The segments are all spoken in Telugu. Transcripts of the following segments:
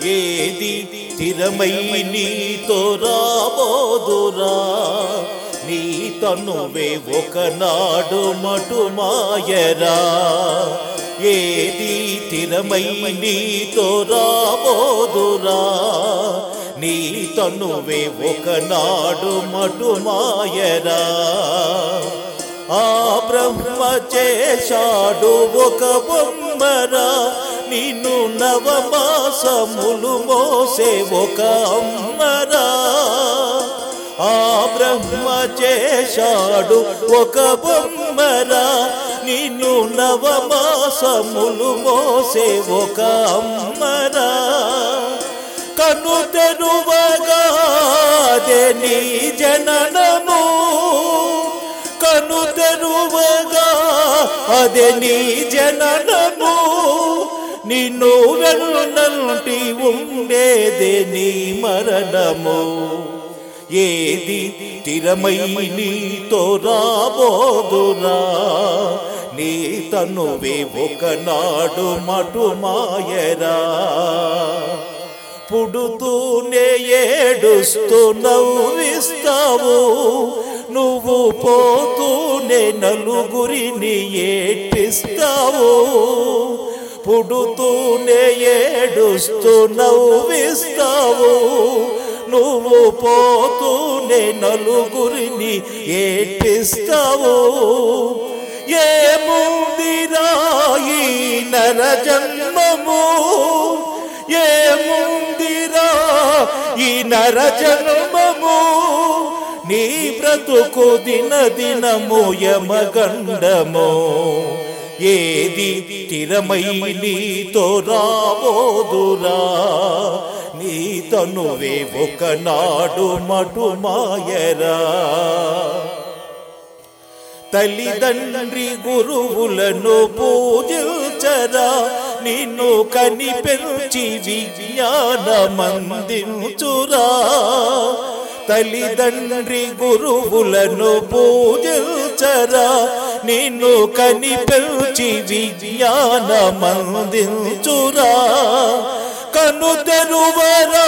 ఏది స్థిరమై నీతో రాబోదురా నీ తనువే ఒకనాడు మటు మాయరా ఏది స్థిరమై నీతో రాబోదురా నీ తనువే ఒకనాడు మటు మాయరా ఆ బ్రహ్మ చేశాడు ఒక బొమ్మరా నిన్ను నవమాసములు మోసే ఒక అమ్మరా ఆ బ్రహ్మ చేశాడు ఒక బొమ్మరా నిన్ను నవమాసములు మోసే ఒక అమ్మరా కను తెరువగాదే నీ జననము కను తెరువగా అదే నీ జననము నిన్ను వెన్నంటి ఉండేదే నీ మరణము ఏది స్థిరమై నీతో రాబోదురా నీ తనువే ఒకనాడు మటు మాయరా పుడుతూనే ఏడుస్తూ నవ్విస్తావు నువ్వు పోతూనే నలుగురిని ఏడ్పిస్తావు పుడుతూనే ఏడుస్తూ నవ్విస్తావు నువ్వు పోతూనే నలుగురిని ఏడ్పిస్తావు ఏముందిరా ఈ నర జన్మము ఏముందిరా ఈ నర జన్మము నీ బ్రతుకు దిన దినము యమగండము ఏది స్థిరమై నీతో రాబోదురా నీ తనువే ఒకనాడు మటు మాయరా తల్లిదండ్రి గురువులను పూజించరా నిన్ను కని పెంచి విజ్ఞానమందించురా తల్లిదండ్రి గురువులను పూజించరా నిన్ను కని పెంచి విజ్ఞానమందించురా కను తెరువరా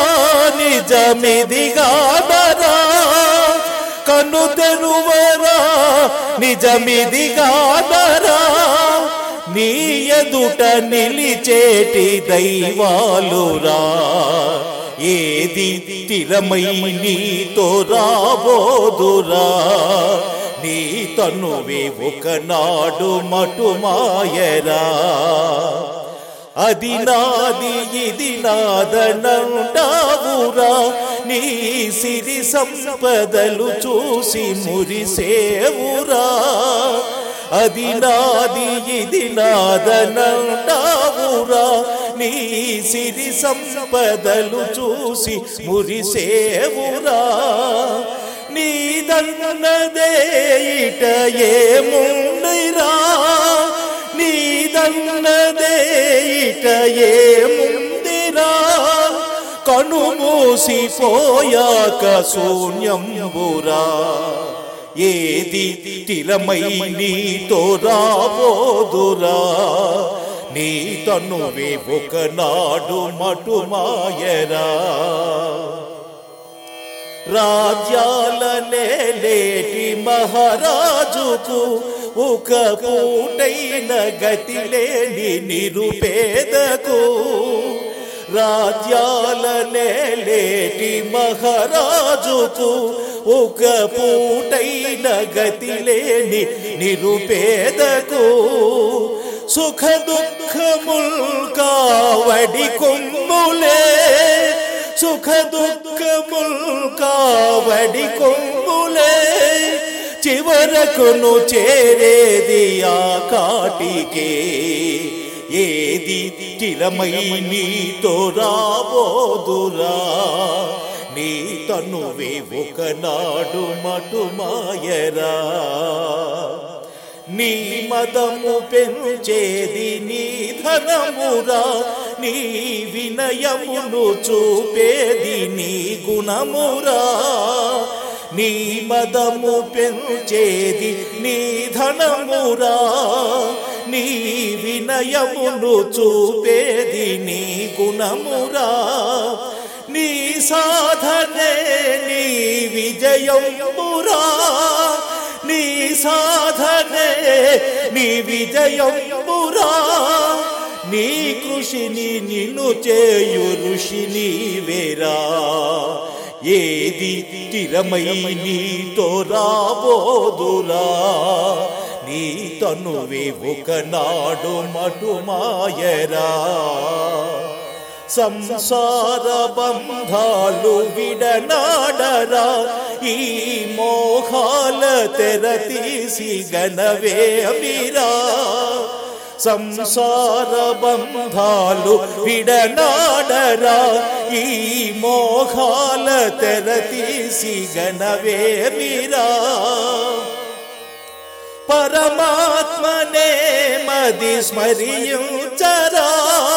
నిజమిదిగాదరా కను తెరువరా నిజమిదిగాదరా నీ ఎదుట నిలిచేటి దైవాలురా ఏది స్థిరమై నీతో రాబోదురా నీ తనువే ఒకనాడు మటు మాయరా అది నాది ఇది నాదనంటావురా నీ సిరి సంపదలు చూసి మురిసేవురా అది నాది ఇది నాదనంటావురా నీ సిరి సంపదలు చూసి మురిసేవురా నీదన్నదే ఇట ఏముండిరా నీదన్నదే ఇట ఏముందిరా కను మూసిపోయాక శూన్యంబురా ఏది స్థిరమై నీతో రాబోదురా నీ తనువే ఒకనాడు మటు మాయరా రాజ్యాలనే లేటి మహారాజుకు ఒక పూటైన గతి లేని నిరుపేదకు రాజ్యాలనే లేటి మహారాజుకు ఒక పూటైన గతి లేని నిరుపేదకు సుఖ దుఃఖముల్ కావడి కొమ్ములే సుఖ దుఃఖముల్ కావడి కొమ్ములే చివరకును చేరేది ఆ కాటికే ఏది చిరమై నీతో రాబోదురా నీ తనువే ఒకనాడు మటు మాయరా నీ మదము పెంచేది నీ ధనమురా నీ వినయమును చూపేది నీ గుణమురా నీ మదము పెంచేది నీ ధనమురా నీ వినయమును చూపేది నీ గుణమురా నీ సాధనే నీ విజయమురా నీ సాధనే నీ విజయమురా నీ కృషిని నిన్ను చేయు ఋషిని వేరా ఏది తిరమై నీతో రాబోదురా నీ తనువే ఒకనాడు మటుమాయరా సంసార బంధాలు విడనాడరా ఈ మోహాల తెర తీసి గణవే అమిరా సంసార బంధాలు విడనాడరా ఈ మోహాల తెర తీసి గణవే మిరా పరమాత్మనే మది స్మరించరా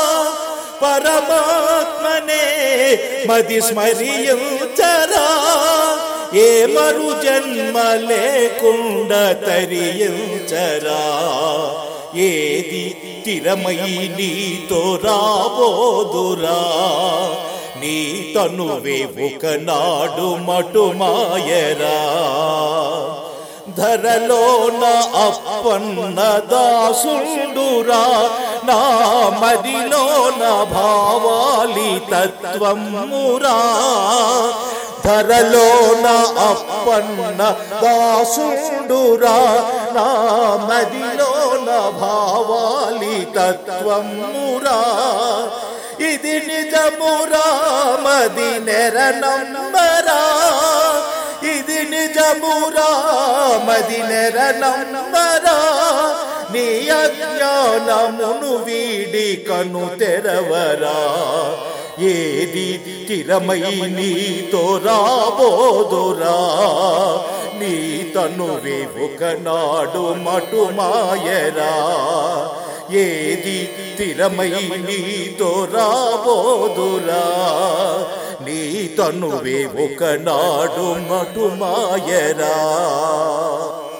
పరమాత్మనే మది స్మరించరా ఏ మరు జన్మ లేకుండా తరించరా ఏది తిరమై నీతో రాబోదురా నీ తనువే ఒకనాడు మటుమాయరా ధరలోన అప్పన్న దాసుండురా నా మదిలోన భావాలి తత్వమురా ధరలోన అప్పన్న దాసుండురా నా మదిలోన భావాలి తత్వమురా ఇది నిజమురా మది నెర నంబరా ఇది నిజమురా మది నెర నంబరా నీ అజ్ఞానమును వీడి కను తెరవరా ఏది తిరమై నీతో రాబోదురా నీ తనువే ఒకనాడు మటుమాయరా ఏది తిరమై నీతో రాబోదురా నీ తనువే ఒకనాడు మటుమాయరా